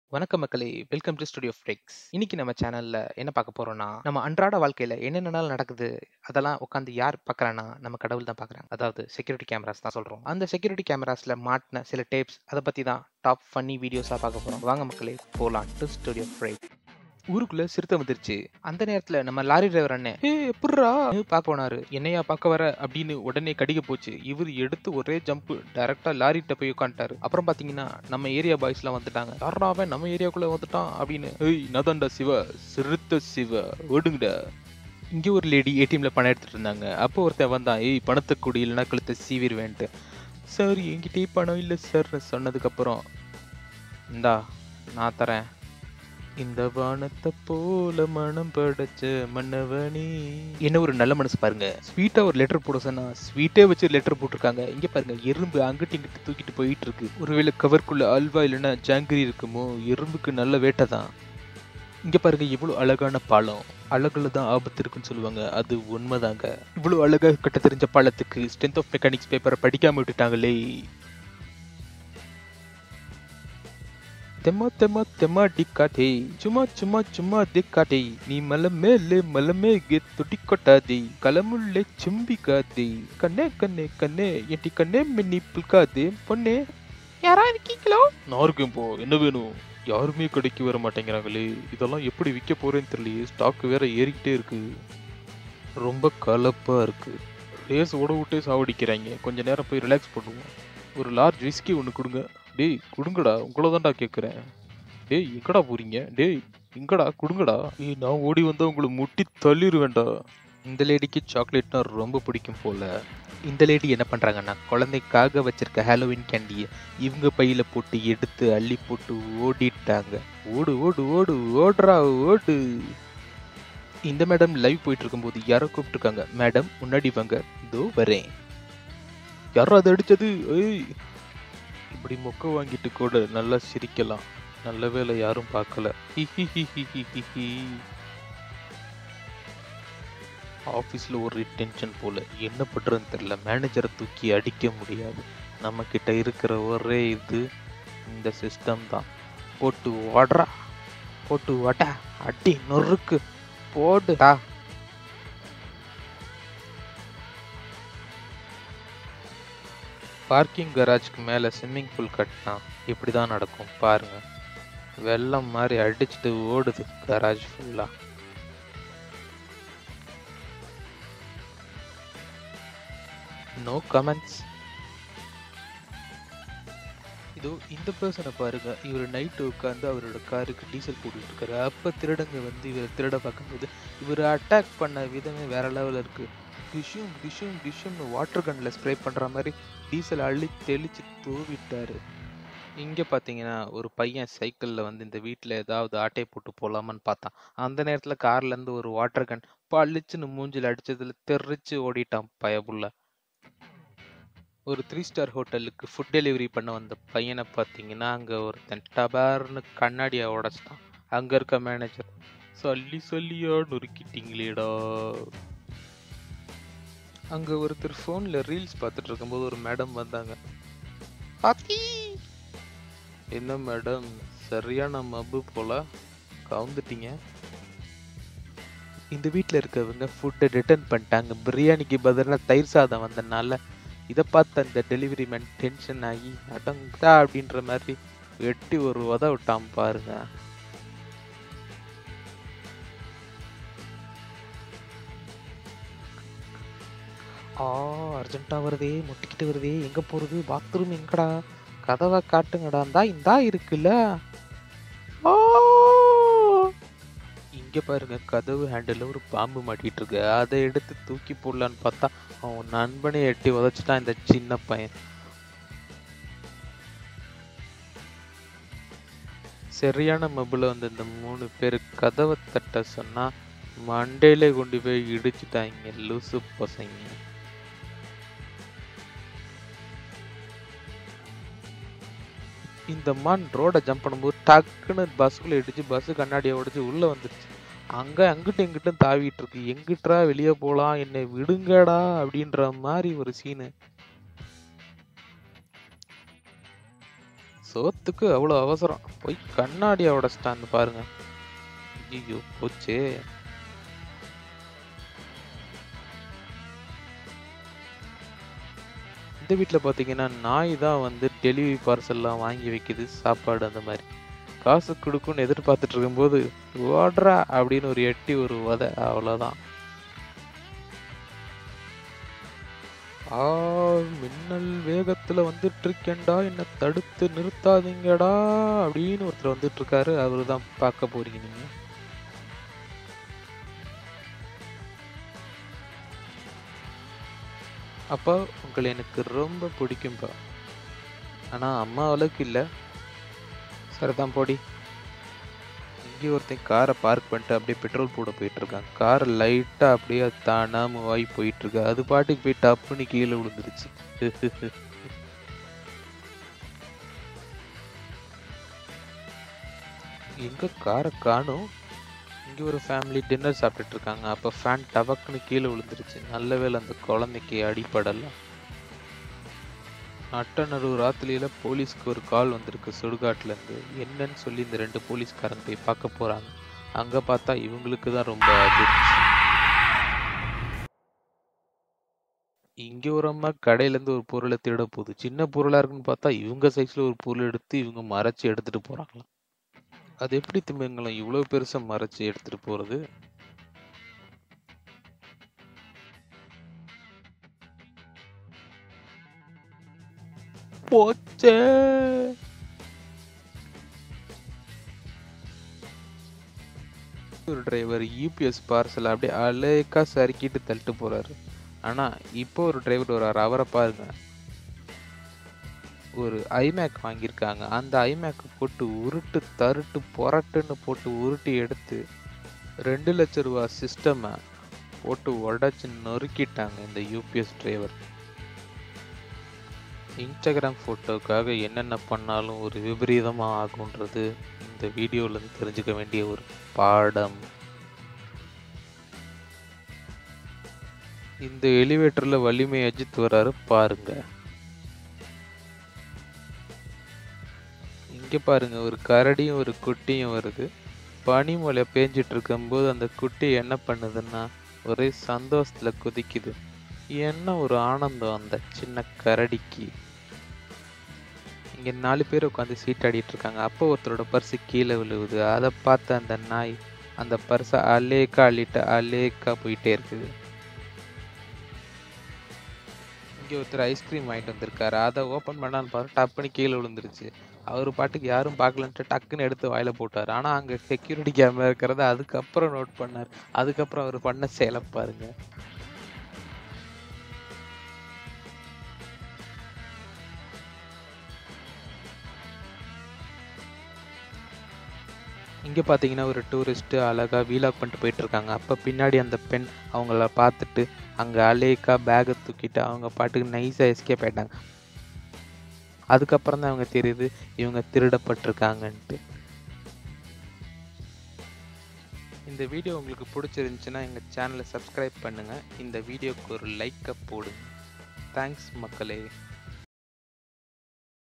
வணக்கம் மக்களே welcome to studio ஃப்ரெக்ஸ் இன்னைக்கு நம்ம சேனல்ல என்ன பார்க்க போறோம்னா நம்ம அன்றாட வாழ்க்கையில என்னென்னலாம் நடக்குது அதெல்லாம் உட்காந்து யார் பார்க்கறான்னா நம்ம கடவுள் தான் பார்க்கறாங்க அதாவது செக்யூரிட்டி கேமராஸ் தான் சொல்றோம் அந்த செக்யூரிட்டி கேமராஸ்ல மாட்டின சில டேப்ஸ் அதை பத்தி தான் டாப் ஃபன்னி வீடியோஸா பார்க்க போறோம் வாங்க மக்களே போலாம் டு ஸ்டுடியோ ஃப்ரெக் ஊருக்குள்ள சிறுத்தை வந்துருச்சு அந்த நேரத்துல நம்ம லாரி டிரைவர் அண்ணன் ஏ எப்படிரா பார்க்க போனாரு என்னையா பார்க்க வர அப்படின்னு உடனே கடிக்க போச்சு இவர் எடுத்து ஒரே ஜம்ப் டைரக்டா லாரிட்ட போய் உட்காந்துட்டாரு அப்புறம் பாத்தீங்கன்னா நம்ம ஏரியா பாய்ஸ் எல்லாம் வந்துட்டாங்க யாரா அவன் நம்ம ஏரியாக்குள்ள வந்துட்டான் அப்படின்னு ஏய் நதண்டா சிவ சிறுத்த சிவ ஓடுங்கடா இங்க ஒரு லேடி ஏடிஎம்ல பணம் எடுத்துட்டு இருந்தாங்க அப்போ ஒருத்தன் வந்தான் ஏய் பணத்தை கொடு இல்லைன்னா கழுத்தை சீவிடுவேன்ட்டு சார் என்கிட்டயே பணம் இல்லை சார் சொன்னதுக்கு அப்புறம் இந்தா நான் தரேன் இந்த வானத்தை போல மனம் படைச்ச மன்னவனே என்ன ஒரு நல்ல மனசு பாருங்க ஸ்வீட்டா ஒரு லெட்டர் போட சொன்னா ஸ்வீட்டே வச்சு லெட்டர் போட்டிருக்காங்க இங்க பாருங்க எறும்பு அங்கிட்டு இங்கிட்டு தூக்கிட்டு போயிட்டு இருக்கு ஒருவேளை கவர்க்குள்ள அல்வா இல்லைன்னா ஜாங்கிரி இருக்குமோ எறும்புக்கு நல்ல வேட்டை தான் இங்க பாருங்க இவ்வளவு அழகான பாலம் அழகுல தான் ஆபத்து இருக்குன்னு சொல்லுவாங்க அது உண்மைதாங்க இவ்வளவு அழகா கட்ட தெரிஞ்ச பாலத்துக்கு ஸ்ட்ரென்த் ஆஃப் மெக்கானிக்ஸ் பேப்பரை படிக்காம விட்டுட்டாங்களே தெம்மா தெம்மா தெம்மா டிக்காதே சும்மா சும்மா சும்மா திக்காதே நீ மல மேலே மல மேಗೆ ತುಟಿ ಕೊಟ್ಟಾದೆ ಕಲಮುಳ್ಳೆ ಚುಂಬಿಕಾದೆ ಕಣ್ಣೆ ಕಣ್ಣೆ ಕಣ್ಣೆ எட்டி கண்ணே மின்னி புல்காதே பொண்ணே யாரா இருக்கீங்களோ நான் இருக்கேன் போ என்ன வேணும் யாருமே கடைக்கு வர மாட்டேங்கிறாங்களே இதெல்லாம் எப்படி விற்க போறேன்னு தெரியலையே ஸ்டாக் வேற ஏறிக்கிட்டே இருக்கு ரொம்ப கலப்பா இருக்கு ரேஸ் ஓட விட்டே சாவடிக்கிறாங்க கொஞ்ச நேரம் போய் ரிலாக்ஸ் பண்ணுவோம் ஒரு லார்ஜ் விஸ்கி ஒன்று கொடுங்க டேய் கொடுங்கடா உங்களை தான்டா கேட்குறேன் டேய் எங்கடா போறீங்க டேய் எங்கடா கொடுங்கடா ஏய் நான் ஓடி வந்தா உங்களை முட்டி தள்ளிடுவேண்டா இந்த லேடிக்கு சாக்லேட்னா ரொம்ப பிடிக்கும் போல இந்த லேடி என்ன பண்றாங்கன்னா குழந்தைக்காக வச்சிருக்க ஹாலோவின் கேண்டியை இவங்க பையில போட்டு எடுத்து அள்ளி போட்டு ஓடிட்டாங்க ஓடு ஓடு ஓடு ஓடுறா ஓடு இந்த மேடம் லைவ் போயிட்டு இருக்கும்போது யாரோ கூப்பிட்டுருக்காங்க மேடம் முன்னாடி வாங்க இதோ வரேன் யாரோ அதை அடிச்சது ஏய் இப்படி மொக்க வாங்கிட்டு கூட நல்லா சிரிக்கலாம் நல்ல வேலை யாரும் பார்க்கல ஆஃபீஸில் ஒரு டென்ஷன் போல என்ன பண்ணுறதுன்னு தெரியல மேனேஜரை தூக்கி அடிக்க முடியாது நம்ம கிட்ட இருக்கிற ஒரே இது இந்த சிஸ்டம் தான் போட்டு ஓடுறா போட்டு வடா அடி நொறுக்கு போடுடா பார்க்கிங் கராஜ்க்கு மேலே ஸ்விம்மிங் பூல் கட்டினா இப்படி தான் நடக்கும் பாருங்க வெள்ளம் மாதிரி அடிச்சுட்டு ஓடுது கராஜ் ஃபுல்லாக நோ கமெண்ட்ஸ் இதோ இந்த பர்சனை பாருங்க இவர் நைட்டு உட்காந்து அவரோட காருக்கு டீசல் போட்டுட்டு இருக்காரு அப்போ திருடங்க வந்து இவரை திருட பார்க்கும்போது இவர் அட்டாக் பண்ண விதமே வேற லெவலில் இருக்கு டிஷ்யூம் டிஷ்யூம் டிஷ்யூம்னு வாட்டர் கன்னில் ஸ்ப்ரே பண்ணுற மாதிரி டீசல் அள்ளி தெளித்து தூவிட்டாரு இங்கே பார்த்தீங்கன்னா ஒரு பையன் சைக்கிளில் வந்து இந்த வீட்டில் ஏதாவது ஆட்டை போட்டு போகலாமான்னு பார்த்தான் அந்த நேரத்தில் கார்லேருந்து ஒரு வாட்டர் கன் பளிச்சுன்னு மூஞ்சில் அடிச்சதுல தெரிச்சு ஓடிட்டான் பயபுள்ள ஒரு த்ரீ ஸ்டார் ஹோட்டலுக்கு ஃபுட் டெலிவரி பண்ண வந்த பையனை பார்த்தீங்கன்னா அங்கே ஒருத்தன் டபார்னு கண்ணாடியை உடச்சிட்டான் அங்கே இருக்க மேனேஜர் சொல்லி சொல்லியா நொறுக்கிட்டீங்களேடா அங்கே ஒருத்தர் ஃபோனில் ரீல்ஸ் பார்த்துட்டு இருக்கும்போது ஒரு மேடம் வந்தாங்க பாத்தி என்ன மேடம் சரியான மப்பு போல கவுந்துட்டீங்க இந்த வீட்டில் இருக்கவங்க ஃபுட்டை ரிட்டர்ன் பண்ணிட்டாங்க பிரியாணிக்கு பதிலாக தயிர் சாதம் வந்தனால இதை பார்த்து அந்த டெலிவரி மேன் டென்ஷன் ஆகி அடங்கா அப்படின்ற மாதிரி வெட்டி ஒரு உத விட்டான் பாருங்க ஆ அர்ஜென்ட்டாக வருதே முட்டிக்கிட்டு வருதே எங்கே போகிறது பாத்ரூம் எங்கடா கதவை காட்டுங்கடா இந்தா இந்தா இருக்குல்ல ஆ! இங்க பாருங்க கதவு ஹேண்டில் ஒரு பாம்பு மாட்டிட்டு இருக்கு அதை எடுத்து தூக்கி போடலான்னு பார்த்தா அவன் நண்பனை எட்டி உதச்சிட்டான் இந்த சின்ன பையன் சரியான மபுல வந்து இந்த மூணு பேர் கதவை தட்ட சொன்னா மண்டையில கொண்டு போய் இடிச்சுட்டாங்க லூசு பசங்க இந்த மான் ரோட ஜம்ப் பண்ணும்போது டக்குன்னு பஸ்ஸுக்குள்ள இடிச்சு பஸ் கண்ணாடியை உடைச்சு உள்ள வந்துருச்சு அங்க அங்கிட்டும் இங்கிட்டும் தாவிட்டு இருக்கு எங்கிட்டா வெளியே போலாம் என்னை விடுங்கடா அப்படின்ற மாதிரி ஒரு சீனு சோத்துக்கு அவ்வளோ அவசரம் போய் கண்ணாடியை உடச்சிட்டான்னு பாருங்க ஐயோ போச்சே இந்த வீட்டில் பார்த்தீங்கன்னா நாய் தான் வந்து டெலிவரி பார்சல்லாம் வாங்கி வைக்குது சாப்பாடு அந்த மாதிரி காசு கொடுக்கும்னு எதிர்பார்த்துட்டு இருக்கும்போது ஓடுறா அப்படின்னு ஒரு எட்டி ஒரு வதை அவ்வளோதான் ஆ மின்னல் வேகத்துல வந்துட்டு இருக்கேன்டா என்ன தடுத்து நிறுத்தாதீங்கடா அப்படின்னு ஒருத்தர் வந்துட்டு இருக்காரு அவரு தான் பார்க்க போறீங்க நீங்க அப்பா உங்களை எனக்கு ரொம்ப பிடிக்கும்பா ஆனா அம்மா அளவுக்கு இல்ல சரிதான் போடி இங்கே ஒருத்தன் காரை பார்க் பண்ணிட்டு அப்படியே பெட்ரோல் போட போயிட்டு இருக்கான் கார் லைட்டா அப்படியே தானா மூவ் ஆகி போயிட்டு இருக்கு அது பாட்டுக்கு போய் டப்புன்னு கீழே விழுந்துருச்சு எங்க காரை காணும் இங்க ஒரு ஃபேமிலி டின்னர் சாப்பிட்டுட்டு இருக்காங்க அப்ப ஃபேன் டபக்குன்னு கீழே விழுந்துருச்சு நல்ல வேளை அந்த குழந்தைக்கு அடிப்படல நட்டநடு ராத்திரியில போலீஸ்க்கு ஒரு கால் வந்திருக்கு சுடுகாட்டுல இருந்து என்னன்னு சொல்லி இந்த ரெண்டு போலீஸ்காரங்க போய் பார்க்க போறாங்க அங்க பார்த்தா இவங்களுக்கு தான் ரொம்ப அதிர்ச்சி இங்க ஒரு அம்மா கடையில இருந்து ஒரு பொருளை திருட போகுது சின்ன பொருளா இருக்குன்னு பார்த்தா இவங்க சைஸ்ல ஒரு பொருள் எடுத்து இவங்க மறைச்சு எடுத்துட்டு போறாங்களாம் அது எப்படி திமிங்கலம் இவ்வளவு பெருசா மறைச்சு எடுத்துட்டு போறது போச்சே ஒரு டிரைவர் யூபிஎஸ் பார்சல் அப்படியே அலேக்கா சறுக்கிட்டு தள்ளிட்டு போறாரு ஆனா இப்போ ஒரு டிரைவர் வராரு அவரை பாருங்க ஒரு ஐமேக் வாங்கியிருக்காங்க அந்த ஐமேக் போட்டு உருட்டு தருட்டு புரட்டுன்னு போட்டு உருட்டி எடுத்து ரெண்டு லட்ச ரூபா சிஸ்டமை போட்டு உடச்சி நொறுக்கிட்டாங்க இந்த யூபிஎஸ் டிரைவர் இன்ஸ்டாகிராம் ஃபோட்டோக்காக என்னென்ன பண்ணாலும் ஒரு விபரீதமாக ஆகுன்றது இந்த வீடியோலேருந்து தெரிஞ்சுக்க வேண்டிய ஒரு பாடம் இந்த எலிவேட்டரில் வலிமை அஜித் வராரு பாருங்க இங்கே பாருங்க ஒரு கரடியும் ஒரு குட்டியும் வருது பனிமழை பேஞ்சிட்டு இருக்கும்போது அந்த குட்டி என்ன பண்ணுதுன்னா ஒரே சந்தோஷத்துல குதிக்குது என்ன ஒரு ஆனந்தம் அந்த சின்ன கரடிக்கு இங்க நாலு பேர் உட்காந்து சீட்டாடிட்டு இருக்காங்க அப்போ ஒருத்தரோட பர்ஸு கீழே விழுவுது அதை பார்த்து அந்த நாய் அந்த பர்ஸை அலேக்கா அள்ளிட்டு அலேக்கா போயிட்டே இருக்குது இங்க ஒருத்தர் ஐஸ்கிரீம் வாங்கிட்டு வந்திருக்காரு அதை ஓப்பன் பண்ணான்னு பாரு டப்புன்னு கீழே விழுந்துருச்சு அவர் பாட்டுக்கு யாரும் பார்க்கலன்ட்டு டக்குன்னு எடுத்து வாயில போட்டார் ஆனா அங்க செக்யூரிட்டி கேமரா இருக்கிறத அதுக்கப்புறம் நோட் பண்ணார் அதுக்கப்புறம் அவர் பண்ண செயலை பாருங்க இங்க பாத்தீங்கன்னா ஒரு டூரிஸ்ட் அழகா வீலாக் பண்ணிட்டு போயிட்டு இருக்காங்க அப்ப பின்னாடி அந்த பெண் அவங்கள பார்த்துட்டு அங்க அலேக்கா பேக்கை தூக்கிட்டு அவங்க பாட்டுக்கு நைஸா எஸ்கேப் ஆயிட்டாங்க அதுக்கப்புறம் தான் அவங்க தெரியுது இவங்க திருடப்பட்டிருக்காங்கன்ட்டு இந்த வீடியோ உங்களுக்கு பிடிச்சிருந்துச்சுன்னா எங்கள் சேனலை சப்ஸ்கிரைப் பண்ணுங்கள் இந்த வீடியோக்கு ஒரு லைக்கை போடுங்க தேங்க்ஸ் மக்களே